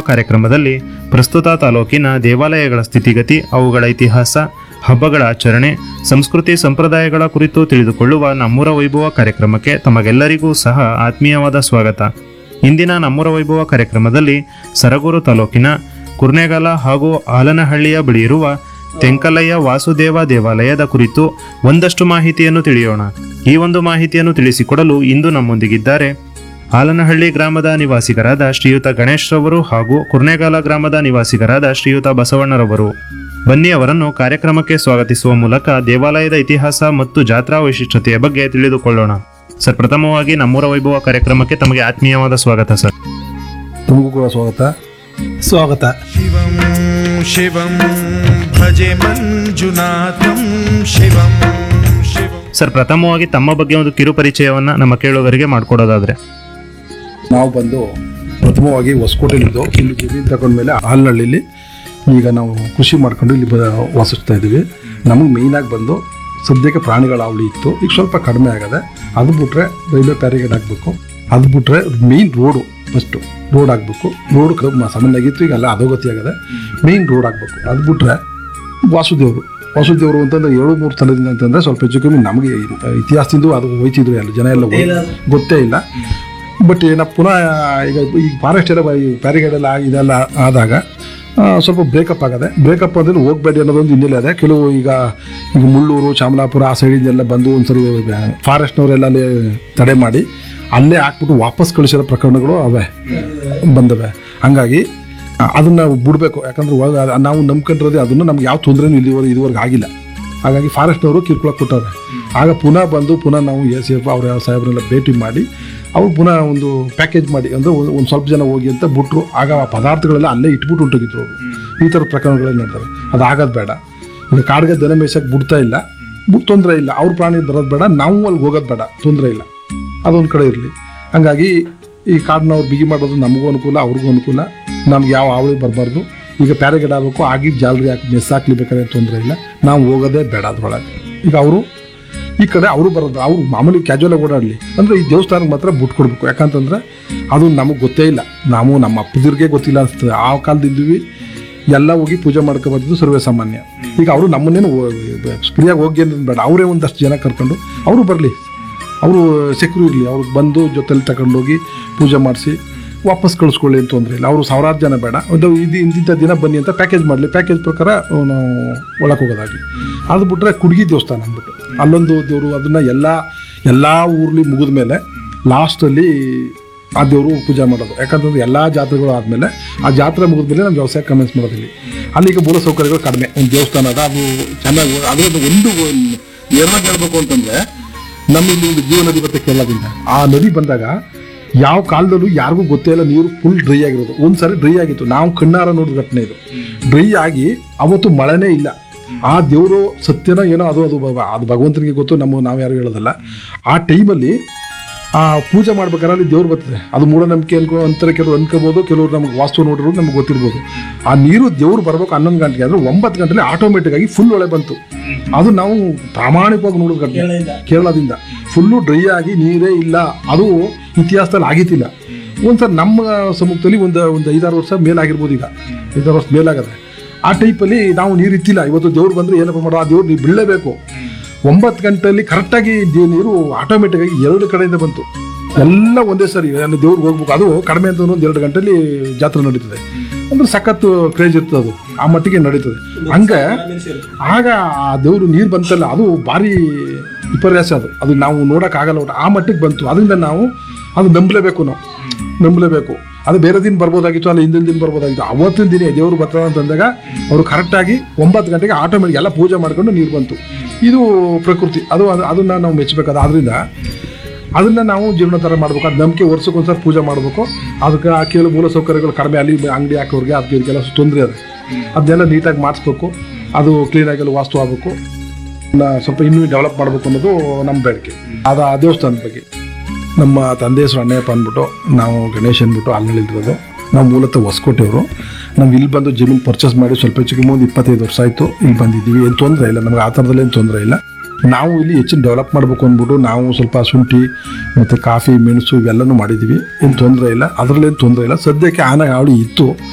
ಕಾರ್ಯಕ್ರಮದಲ್ಲಿ ಪ್ರಸ್ತುತ ತಾಲೂಕಿನ ದೇವಾಲಯಗಳ ಸ್ಥಿತಿಗತಿ ಅವುಗಳ ಇತಿಹಾಸ ಹಬ್ಬಗಳ ಆಚರಣೆ ಸಂಸ್ಕೃತಿ ಸಂಪ್ರದಾಯಗಳ ಕುರಿತು ತಿಳಿದುಕೊಳ್ಳುವ ನಮ್ಮೂರ ವೈಭವ ಕಾರ್ಯಕ್ರಮಕ್ಕೆ ತಮಗೆಲ್ಲರಿಗೂ ಸಹ ಆತ್ಮೀಯವಾದ ಸ್ವಾಗತ ಇಂದಿನ ನಮ್ಮೂರ ವೈಭವ ಕಾರ್ಯಕ್ರಮದಲ್ಲಿ ಸರಗೂರು ತಾಲೂಕಿನ ಕುರ್ನೆಗಾಲ ಹಾಗೂ ಆಲನಹಳ್ಳಿಯ ಬಳಿ ಇರುವ ತೆಂಕಲಯ್ಯ ವಾಸುದೇವ ದೇವಾಲಯದ ಕುರಿತು ಒಂದಷ್ಟು ಮಾಹಿತಿಯನ್ನು ತಿಳಿಯೋಣ ಈ ಒಂದು ಮಾಹಿತಿಯನ್ನು ತಿಳಿಸಿಕೊಡಲು ಇಂದು ನಮ್ಮೊಂದಿಗಿದ್ದಾರೆ ಆಲನಹಳ್ಳಿ ಗ್ರಾಮದ ನಿವಾಸಿಗರಾದ ಶ್ರೀಯುತ ಗಣೇಶ್ ರವರು ಹಾಗೂ ಕುರ್ನೆಗಾಲ ಗ್ರಾಮದ ನಿವಾಸಿಗರಾದ ಶ್ರೀಯುತ ಬಸವಣ್ಣರವರು ಬನ್ನಿ ಅವರನ್ನು ಕಾರ್ಯಕ್ರಮಕ್ಕೆ ಸ್ವಾಗತಿಸುವ ಮೂಲಕ ದೇವಾಲಯದ ಇತಿಹಾಸ ಮತ್ತು ಜಾತ್ರಾ ವೈಶಿಷ್ಟ್ಯತೆಯ ಬಗ್ಗೆ ತಿಳಿದುಕೊಳ್ಳೋಣ ಸರ್ ಪ್ರಥಮವಾಗಿ ನಮ್ಮೂರ ವೈಭವ ಕಾರ್ಯಕ್ರಮಕ್ಕೆ ತಮಗೆ ಆತ್ಮೀಯವಾದ ಸ್ವಾಗತ ಸರ್ ತಮಗೂ ಕೂಡ ಸ್ವಾಗತ ಸ್ವಾಗತ शिवं शिवं भजे मञ्जुनाथं शिवं शिवं ಸರ್ ಪ್ರಥಮವಾಗಿ ತಮ್ಮ ಬಗ್ಗೆ ಒಂದು ಕಿರು ಪರಿಚಯವನ್ನ ನಮ್ಮ ಕೇಳುಗರಿಗೆ ಮಾಡಿಕೊಡೋದಾದ್ರೆ ನಾವು ಬಂದು ಪ್ರಥಮವಾಗಿ ಹೊಸಕೋಟೆಲಿದ್ದು ಇಲ್ಲಿ ಜಮೀನು ತಗೊಂಡ್ಮೇಲೆ ಹಾಲ್ನಳ್ಳಿಲಿ ಈಗ ನಾವು ಕೃಷಿ ಮಾಡ್ಕೊಂಡು ಇಲ್ಲಿ ಬ ವಾಸಿಸ್ತಾ ಇದ್ದೀವಿ ನಮಗೆ ಮೇಯ್ನಾಗಿ ಬಂದು ಸದ್ಯಕ್ಕೆ ಪ್ರಾಣಿಗಳ ಅವಳಿ ಇತ್ತು ಈಗ ಸ್ವಲ್ಪ ಕಡಿಮೆ ಆಗದೆ ಅದು ಬಿಟ್ರೆ ರೈಲ್ವೆ ಪ್ಯಾರಿಗೇಡ್ ಹಾಕಬೇಕು ಅದು ಬಿಟ್ರೆ ಮೇಯ್ನ್ ರೋಡು ಫಸ್ಟು ರೋಡ್ ಆಗಬೇಕು ರೋಡ್ ಸಾಮಾನ್ಯ ಆಗಿತ್ತು ಈಗ ಎಲ್ಲ ಅಧೋಗತಿ ಆಗದೆ ಮೇಯ್ನ್ ರೋಡ್ ಆಗಬೇಕು ಅದು ಬಿಟ್ರೆ ವಾಸುದೇವರು ವಾಸುದೇವರು ಅಂತಂದ್ರೆ ಏಳು ಮೂರು ತನದಿಂದ ಅಂತಂದ್ರೆ ಸ್ವಲ್ಪ ಹೆಚ್ಚು ಕಮ್ಮಿ ನಮಗೆ ಇತಿಹಾಸದಿಂದ ಅದು ಹೋಯ್ತಿದ್ರು ಎಲ್ಲ ಜನ ಎಲ್ಲ ಹೋಗ್- ಗೊತ್ತೇ ಇಲ್ಲ ಬಟ್ ಏನಪ್ಪ ಪುನಃ ಈಗ ಈ ಫಾರೆಸ್ಟ್ ಎಲ್ಲ ಪ್ಯಾರಿಗೇಡ್ ಎಲ್ಲ ಆಗಿ- ಇದೆಲ್ಲ ಆದಾಗ ಆ, ಸ್ವಲ್ಪ ಬ್ರೇಕಪ್ ಆಗದೆ ಬ್ರೇಕಪ್ ಅಂದ್ರೆ ಹೋಗ್ಬೇಡಿ ಅನ್ನೋದೊಂದು ಹಿನ್ನೆಲೆ ಇದೆ ಕೆಲವು ಈಗ ಈಗ ಮುಳ್ಳೂರು ಚಾಮಲಾಪುರ ಆ ಸೈಡಿಂದೆಲ್ಲ ಬಂದು ಒಂದ್ಸರಿ ಫಾರೆಸ್ಟ್ನವರೆಲ್ಲ ಅಲ್ಲಿ ತಡೆ ಮಾಡಿ ಅಲ್ಲೇ ಹಾಕ್ಬಿಟ್ಟು ವಾಪಸ್ ಕಳಿಸಿರೋ ಪ್ರಕರಣಗಳು ಅವೆ ಬಂದವೆ ಹಂಗಾಗಿ ಆ, ಅದನ್ನ ಬಿಡಬೇಕು ಯಾಕಂದ್ರೆ ಇವಾಗ ಅದ್- ನಾವು ನಂಬ್ಕೊಂಡಿರೋದೇ ಅದನ್ನು ನಮ್ಗೆ ಯಾವ ತೊಂದರೆನೂ ಇಲ್ಲಿವರೆಗೆ ಇದುವರೆಗೆ ಆಗಿಲ್ಲ ಹಾಗಾಗಿ ಫಾರೆಸ್ಟ್ನವರು ಕಿರ್ಕೊಳಕ್ಕೆ ಕೊಟ್ಟವ್ರೆ ಆಗ ಪುನಃ ಬಂದು ಪುನಃ ನಾವು ಎ ಸಿ ಎಫ್ ಅವರ ಸಾಹೇಬ್ರೆಲ್ಲ ಭೇಟಿ ಮಾಡಿ ಅವ್ರು ಪುನಃ ಒಂದು ಪ್ಯಾಕೇಜ್ ಮಾಡಿ ಅಂದರೆ ಒಂದು ಸ್ವಲ್ಪ ಜನ ಹೋಗಿ ಅಂತ ಬಿಟ್ರು ಆಗ ಆ ಪದಾರ್ಥಗಳೆಲ್ಲ ಅಲ್ಲೇ ಇಟ್ಬಿಟ್ಟು ಹೊಂಟೋಗಿದ್ರು ಅವರು ಈ ಥರ ಪ್ರಕರಣಗಳೆಲ್ಲ ನಡ್ತವೆ ಅದು ಆಗೋದು ಬೇಡ ಈಗ ಕಾಡಿಗೆ ದನ ಮೇಯ್ಸಕ್ಕೆ ಬಿಡ್ತಾ ಇಲ್ಲ ಬಿಟ್ಟು ತೊಂದರೆ ಇಲ್ಲ ಅವ್ರ ಪ್ರಾಣಿ ಬರೋದು ಬೇಡ ನಾವು ಅಲ್ಲಿಗೆ ಹೋಗೋದು ಬೇಡ ತೊಂದರೆ ಇಲ್ಲ ಅದೊಂದು ಕಡೆ ಇರಲಿ ಹಂಗಾಗಿ ಈ ಕಾಡನ್ನ ಬಿಗಿ ಮಾಡೋದು ನಮಗೂ ಅನುಕೂಲ ಅವ್ರಿಗೂ ಅನುಕೂಲ ನಮ್ಗೆ ಯಾವ ಅವಳಿ ಬರಬಾರ್ದು ಈಗ ಪ್ಯಾರೆಗೇಡ್ ಆಗಬೇಕು ಆಗಿ ಜಾಲರಿ ಹಾಕಿ ಮೆಸ್ ಹಾಕ್ಲಿಬೇಕಾದ್ರೆ ತೊಂದರೆ ಇಲ್ಲ ನಾವು ಹೋಗೋದೇ ಬೇಡ ಅದ್ರೊಳಗೆ ಈಗ ಅವರು ಈ ಕಡೆ ಅವರು ಬರೋದು ಅವ್ರು ಮಾಮೂಲಿ ಕ್ಯಾಜುವಲ್ ಓಡಾಡಲಿ ಅಂದರೆ ಈ ದೇವಸ್ಥಾನಕ್ಕೆ ಮಾತ್ರ ಬಿಟ್ಟು ಕೊಡ್ಬೇಕು ಯಾಕಂತಂದ್ರೆ ಅದು ನಮಗೆ ಗೊತ್ತೇ ಇಲ್ಲ ನಾವು ನಮ್ಮ ಅಪ್ಪದಿರ್ಗೆ ಗೊತ್ತಿಲ್ಲ ಅನಿಸ್ತದೆ ಆ ಕಾಲದಿದ್ವಿ ಎಲ್ಲ ಹೋಗಿ ಪೂಜೆ ಮಾಡ್ಕೊಬಂದಿದ್ದು ಸರ್ವೇ ಸಾಮಾನ್ಯ ಈಗ ಅವರು ನಮ್ಮನ್ನೇನು ಫ್ರೀಯಾಗಿ ಹೋಗಿ ಅನ್ನೋದು ಬೇಡ ಅವರೇ ಒಂದಷ್ಟು ಜನ ಕರ್ಕೊಂಡು ಅವರು ಬರಲಿ ಅವರು ಸೆಕ್ಯೂರ್ ಇರಲಿ ಅವ್ರಿಗೆ ಬಂದು ಜೊತೆಲಿ ತಗೊಂಡೋಗಿ ಪೂಜೆ ಮಾಡಿಸಿ ವಾಪಸ್ ಕಳಿಸ್ಕೊಳ್ಳಿ ಅಂತ ತೊಂದರೆ ಇಲ್ಲ ಅವರು ಸಾವಿರಾರು ಜನ ಬೇಡ ಒಂದು ಇದು ಇಂತಿಂಥ ದಿನ ಬನ್ನಿ ಅಂತ ಪ್ಯಾಕೇಜ್ ಮಾಡಲಿ ಪ್ಯಾಕೇಜ್ ಪ್ರಕಾರ ನಾವು ಒಳಗೆ ಹೋಗೋದಾಗಲಿ ಅದು ಬಿಟ್ರೆ ಕುಡ್ಗಿ ದೇವಸ್ಥಾನ ಅಂದ್ಬಿಟ್ಟು ಅಲ್ಲೊಂದು ದೇವರು ಅದನ್ನು ಎಲ್ಲ ಎಲ್ಲ ಊರ್ಲಿ ಮುಗಿದ ಮೇಲೆ ಲಾಸ್ಟಲ್ಲಿ ಆ ದೇವರು ಪೂಜೆ ಮಾಡೋದು ಯಾಕಂತಂದ್ರೆ ಎಲ್ಲ ಜಾತ್ರೆಗಳು ಆದಮೇಲೆ ಆ ಜಾತ್ರೆ ಮುಗಿದ ಮೇಲೆ ನಾವು ವ್ಯವಸಾಯ ಕಮೆನ್ಸ್ ಮಾಡೋದಿಲ್ಲಿ ಅಲ್ಲಿ ಈಗ ಮೂಲ ಸೌಕರ್ಯಗಳು ಕಡಿಮೆ ಒಂದು ದೇವಸ್ಥಾನ ಅದ ಅದು ಚೆನ್ನಾಗಿ ಅದರದ್ದು ಒಂದು ನೇರವಾಗಿ ಹೇಳ್ಬೇಕು ಅಂತಂದ್ರೆ ನಮ್ಮ ಇಲ್ಲಿ ಒಂದು ಜೀವ ನದಿ ಬರುತ್ತೆ ಕೇರಳದಿಂದ ಆ ನದಿ ಬಂದಾಗ ಯಾವ ಕಾಲದಲ್ಲೂ ಯಾರಿಗೂ ಗೊತ್ತೇ ಇಲ್ಲ ನೀರು ಫುಲ್ ಡ್ರೈ ಆಗಿರೋದು ಒಂದ್ಸರಿ ಡ್ರೈ ಆಗಿತ್ತು ನಾವು ಕಣ್ಣಾರ ನೋಡಿದ ಘಟನೆ ಇದು ಡ್ರೈ ಆಗಿ ಅವತ್ತು ಮಳೆನೇ ಇಲ್ಲ ಆ ದೇವರು ಸತ್ಯನ ಏನೋ ಅದು ಅದು ಭಗ- ಅದು ಭಗವಂತನಿಗೆ ಗೊತ್ತು ನಮ್ಮ ನಾವು ಯಾರು ಹೇಳೋದಲ್ಲ ಆ ಟೈಮಲ್ಲಿ ಆ ಪೂಜೆ ಮಾಡ್ಬೇಕಾದ್ರೆ ಅಲ್ಲಿ ದೇವ್ರು ಬರ್ತದೆ ಅದು ಮೂಢನಂಬಿಕೆ ಅನ್ಕೋ ಅಂತಾರೆ ಕೆಲವರು ಅನ್ಕೋಬೋದು ಕೆಲವರು ನಮಗೆ ವಾಸ್ತು ನೋಡಿರೋದು ನಮ್ಗೆ ಗೊತ್ತಿರ್ಬೋದು ಆ ನೀರು ದೇವ್ರು ಬರ್ಬೇಕು ಹನ್ನೊಂದು ಗಂಟೆಗೆ ಅಂದ್ರೆ ಒಂಬತ್ತು ಗಂಟೆಲಿ ಆಟೋಮೆಟಿಕ್ ಆಗಿ ಫುಲ್ ಒಳೆ ಬಂತು ಅದು ನಾವು ಪ್ರಾಮಾಣಿಕವಾಗಿ ನೋಡಿದ ಘಟನೆ ಕೇರಳದಿಂದ ಫುಲ್ಲು ಡ್ರೈ ಆಗಿ ನೀರೇ ಇಲ್ಲ ಅದು ಇತಿಹಾಸದಲ್ಲಿ ಆಗಿತ್ತಿಲ್ಲ ಒಂದ್ಸಲ ನಮ್ಮ ಸಮ್ಮುಖದಲ್ಲಿ ಒಂದು ಒಂದು ಐದಾರು ವರ್ಷ ಮೇಲಾಗಿರ್ಬೋದು ಈಗ ಐದಾರು ವರ್ಷ ಮೇಲಾಗದೆ ಆ ಟೈಪಲ್ಲಿ ನಾವು ನೀರು ಇತ್ತಿಲ್ಲ ಇವತ್ತು ದೇವ್ರು ಬಂದ್ರೆ ಏನಪ್ಪ ಮಾಡೋ ಆ ದೇವ್ರು ನೀವು ಬೀಳಲೇಬೇಕು ಒಂಬತ್ತು ಗಂಟೆಯಲ್ಲಿ ಕರೆಕ್ಟಾಗಿ ದೇ- ನೀರು ಆಟೋಮೆಟಿಕ್ ಆಗಿ ಎರಡು ಕಡೆಯಿಂದ ಬಂತು ಎಲ್ಲ ಒಂದೇ ಸರಿ ನಾನು ದೇವ್ರಿಗೆ ಹೋಗ್ಬೇಕು ಅದು ಕಡಿಮೆ ಅಂತ ಒಂದು ಎರಡು ಗಂಟೆಲಿ ಜಾತ್ರೆ ನಡೀತದೆ ಅಂದ್ರೆ ಸಖತ್ತು ಕ್ರೇಜ್ ಇರ್ತದೆ ಅದು ಆ ಮಟ್ಟಿಗೆ ನಡೀತದೆ ಹಂಗೆ ಆಗ ಆ ದೇವರು ನೀರು ಬಂತಲ್ಲ ಅದು ಭಾರಿ ವಿಪರ್ಯಾಸ ಅದು ಅದು ನಾವು ನೋಡೋಕ್ಕಾಗಲ್ಲ ಒಟ್ಟು ಆ ಮಟ್ಟಿಗೆ ಬಂತು ಅದರಿಂದ ನಾವು ಅದು ನಂಬಲೇಬೇಕು ನಾವು ನಂಬಲೇಬೇಕು ಅದು ಬೇರೆ ದಿನ ಬರ್ಬೋದಾಗಿತ್ತು ಅಲ್ಲ ಹಿಂದಿನ ದಿನ ಬರ್ಬೋದಾಗಿತ್ತು ಅವತ್ತಿನ ದಿನ ದೇವರು ಬರ್ತಾರೆ ಅಂತಂದಾಗ ಅವರು ಕರೆಕ್ಟಾಗಿ ಒಂಬತ್ತು ಗಂಟೆಗೆ ಆಟೋಮೆಟಿಕ್ ಎಲ್ಲ ಪೂಜೆ ಮಾಡ್ಕೊಂಡು ನೀರು ಬಂತು ಇದು ಪ್ರಕೃತಿ ಅದು ಅದು- ಅದನ್ನ ನಾವು ಮೆಚ್ಚಬೇಕಾದ ಆದ್ರಿಂದ ಅದನ್ನ ನಾವು ಜೀವನ ಥರ ಮಾಡ್ಬೇಕು ಅದು ನಂಬಿಕೆ ವರ್ಷಕ್ಕೊಂದ್ಸರಿ ಪೂಜೆ ಮಾಡಬೇಕು ಅದಕ್ಕೆ ಆ ಕೆಲವು ಮೂಲ ಸೌಕರ್ಯಗಳು ಕಡಿಮೆ ಅಲ್ಲಿ ಅಂಗಡಿ ಹಾಕೋರಿಗೆ ಅದಕ್ಕೆ ಇದಕ್ಕೆಲ್ಲ ತೊಂದರೆ ಅದ ಅದನ್ನೆಲ್ಲ ನೀಟಾಗಿ ಮಾಡಿಸ್ಬೇಕು ಅದು ಕ್ಲೀನಾಗೆಲ್ಲ ವಾಸ್ತು ಆಗಬೇಕು ನ- ಸ್ವಲ್ಪ ಇನ್ನೂ ಡೆವಲಪ್ ಮಾಡಬೇಕು ಅನ್ನೋದು ನಮ್ಮ ಬೇಡಿಕೆ ಅದು ಆ ದೇವಸ್ಥಾನದ ಬಗ್ಗೆ ನಮ್ಮ ತಂದೆ ಹೆಸರು ಅಣ್ಣಯ್ಯಪ್ಪ ಅಂದ್ಬಿಟ್ಟು ನಾವು ಗಣೇಶ್ ಅಂದ್ಬಿಟ್ಟು ಅಲ್ಲಿರೋದು ನಾವು ಮೂಲತಃ ಹೊಸಕೋಟೆಯವರು ನಾವು ಇಲ್ಲಿ ಬಂದು ಜಮೀನು ಪರ್ಚೇಸ್ ಮಾಡಿ ಸ್ವಲ್ಪ ಹೆಚ್ಚು ಕಮ್ಮಿ ಒಂದು ಇಪ್ಪತ್ತೈದು ವರ್ಷ ಆಯಿತು ಇಲ್ಲಿ ಬಂದಿದ್ದೀವಿ ಏನು ತೊಂದರೆ ಇಲ್ಲ ನಮಗೆ ಆ ಥರದಲ್ಲಿ ಏನು ತೊಂದರೆ ಇಲ್ಲ ನಾವು ಇಲ್ಲಿ ಹೆಚ್ಚಿನ ಡೆವಲಪ್ ಮಾಡಬೇಕು ಅಂದ್ಬಿಟ್ಟು ನಾವು ಸ್ವಲ್ಪ ಶುಂಠಿ ಮತ್ತು ಕಾಫಿ ಮೆಣಸು ಇವೆಲ್ಲನೂ ಮಾಡಿದ್ದೀವಿ ಏನು ತೊಂದರೆ ಇಲ್ಲ ಅದರಲ್ಲೇನು ತೊಂದರೆ ಇಲ್ಲ ಸದ್ಯಕ್ಕೆ ಆನೆ ಹಾವಳಿ ಇತ್ತು